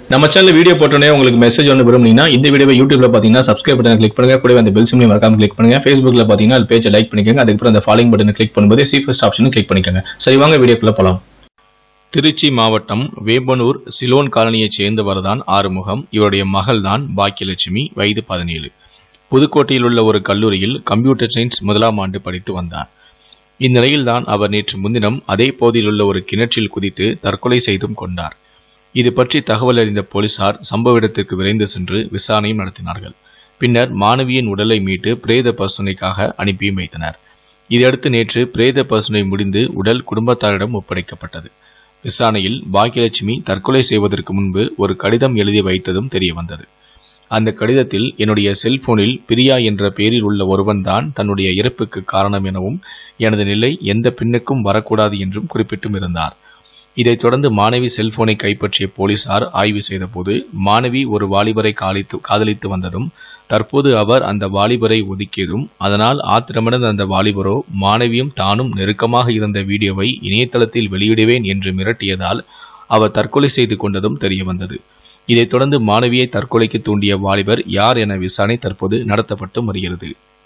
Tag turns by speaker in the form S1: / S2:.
S1: நம்ம channel video போட்டோன்னே உங்களுக்கு மெசேஜ் ஒன்று விரும்புனீங்கன்னா இந்த வீடியோவை யூடியூப்ல பார்த்தீங்கன்னா சப்ஸ்கிரைப் பட்டன் கிளிக் பண்ணுங்க கூடவே அந்த பெல் சிம்லையும் மறக்காம கிளிக் பண்ணுங்க ஃபேஸ்புக்ல பார்த்தீங்கன்னா அது பேஜை லைக் பண்ணிக்கோங்க அதுக்கப்புறம் அந்த ஃபாலோயிங் பட்டனை கிளிக் பண்ணும்போது சி ஃபர்ஸ்ட் ஆப்ஷனும் கிளிக் பண்ணிக்கோங்க சரி வாங்க வீடியோக்குள்ள போலாம் திருச்சி மாவட்டம் வேம்பனூர் சிலோன் காலனியைச் சேர்ந்தவர் தான் ஆறுமுகம் இவருடைய மகள் தான் பாக்கியலட்சுமி வயது பதினேழு புதுக்கோட்டையில் உள்ள ஒரு கல்லூரியில் கம்ப்யூட்டர் சயின்ஸ் முதலாம் ஆண்டு படித்து வந்தார் இந்நிலையில்தான் அவர் நேற்று முன்தினம் அதே பகுதியில் உள்ள ஒரு கிணற்றில் குதித்து தற்கொலை செய்தும் கொண்டார் இது பற்றி தகவல் அறிந்த போலீசார் சம்பவ இடத்திற்கு விரைந்து சென்று விசாரணையும் நடத்தினார்கள் பின்னர் மாணவியின் உடலை மீட்டு பிரேத பரிசோதனைக்காக அனுப்பியும் வைத்தனர் இதையடுத்து நேற்று பிரேத பரிசோதனை முடிந்து உடல் குடும்பத்தாரிடம் ஒப்படைக்கப்பட்டது விசாரணையில் பாக்கியலட்சுமி தற்கொலை செய்வதற்கு முன்பு ஒரு கடிதம் எழுதி வைத்ததும் தெரிய வந்தது அந்த கடிதத்தில் என்னுடைய செல்போனில் பிரியா என்ற பெயரில் உள்ள ஒருவன்தான் தன்னுடைய இறப்புக்கு காரணம் எனவும் எனது நிலை எந்த பெண்ணுக்கும் வரக்கூடாது என்றும் குறிப்பிட்டும் இருந்தார் இதைத் தொடர்ந்து மாணவி செல்போனை கைப்பற்றிய போலீசார் ஆய்வு செய்தபோது மாணவி ஒரு வாலிபரை காலித்து காதலித்து வந்ததும் தற்போது அவர் அந்த வாலிபரை ஒதுக்கியதும் அதனால் ஆத்திரமடைந்த அந்த வாலிபரோ மாணவியும் தானும் நெருக்கமாக இருந்த வீடியோவை இணையதளத்தில் வெளியிடுவேன் என்று மிரட்டியதால் அவர் தற்கொலை செய்து கொண்டதும் தெரிய வந்தது இதைத் தொடர்ந்து மாணவியை தற்கொலைக்கு தூண்டிய வாலிபர் யார் என விசாரணை தற்போது நடத்தப்பட்டு வருகிறது